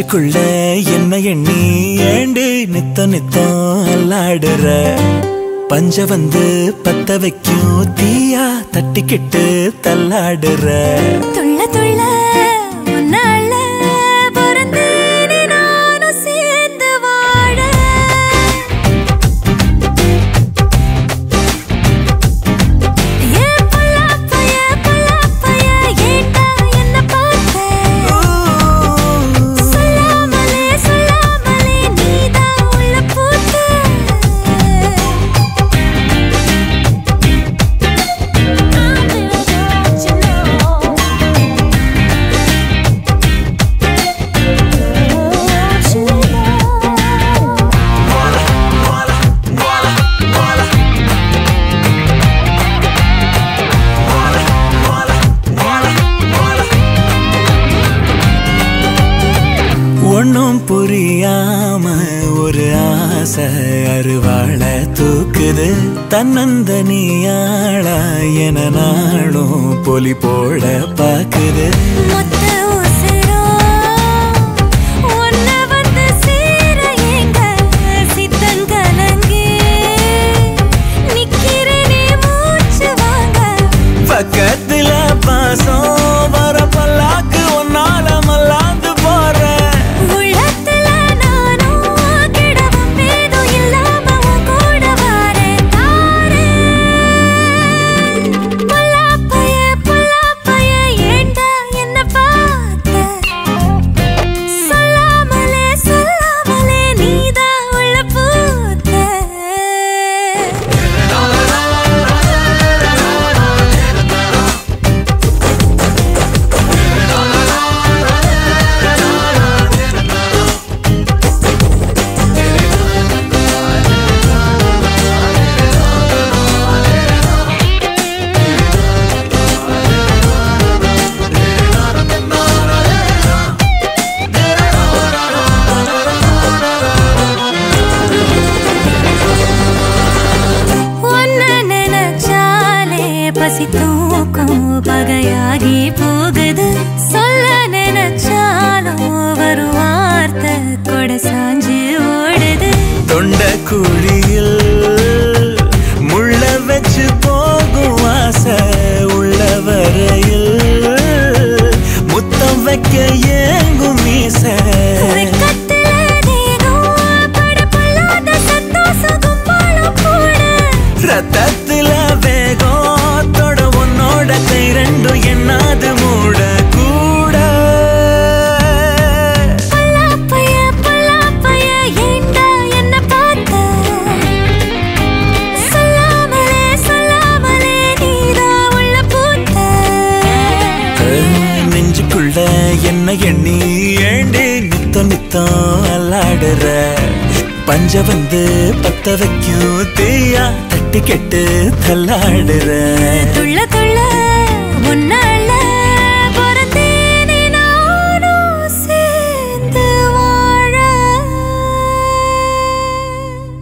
நெஞ்சுக்குள்ள என்ன எண்ணி ஏண்டி நித்த நித்தம் அல்லாடுற பஞ்ச வந்து பத்த வைக்கும் தீயா தட்டிக்கிட்டு தள்ளாடுற துள்ள துள்ள உன்னால பிறந்தேனே நானும் சேர்ந்து வாழ ஏ புல்லாப்பைய புல்லாப்பைய ஏண்டா என்ன பார்த்த சொல்லாமலே சொல்லாமலே நீதான் உள்ள பூத்த ஒன்னும் புரியாம ஒரு ஆசை அருவாள தூக்குது தன்னந்தனியாளா என நாளும் பொலி போல பாக்குது மொத்த உசிரோ உன்னை வந்து சேர எங்க சித்தங்கலங்கி நிக்கிறேனே மூச்சு வாங்க பக்கத்துல பாசம் வர பல்லாக்கு ஒன்னால மல்லாந்து போறேன் உள்ளத்துல நானும் கிடவும் பேதும் இல்லாம உன் கூட வாரேன் தாரேன் புல்லாப்பைய புல்லாப்பைய ஏண்டா என்ன பார்த்த சொல்லாமலே சொல்லாமலே நீதான் உள்ள பூத்த உன்னை நினைச்சாலே பசி தூக்கம் பகையாகி போகுது சொல்ல நினைச்சாலும் ஒரு வார்த்தை கொடை சாஞ்சு ஓடுது தொண்ட குழியில் முள்ள வச்சு போகும் ஆசை உள்ள வரையில் முத்தம் வைக்க ஏங்கும் மீசை வெட்கத்துல தேகம் படபடாத சந்தோஷம் கும்பலும் கூட ரத்தத்துல வேகம் தொட உன்னோட கை ரெண்டும் என்னாது மூட கூட பல்லாப்பைய பல்லாப்பைய ஏண்டா என்ன பார்த்த சொல்லாமலே சொல்லாமலே நீதான் உள்ள பூத்த நெஞ்சுக்குள்ள என்ன எண்ணி ஏண்டி நித்தம் நித்தம் அல்லாடுற பஞ்ச வந்து பத்த வைக்கும் தீயா தட்டி கெட்டு தள்ளாடுற துள்ள துள்ள உன்னால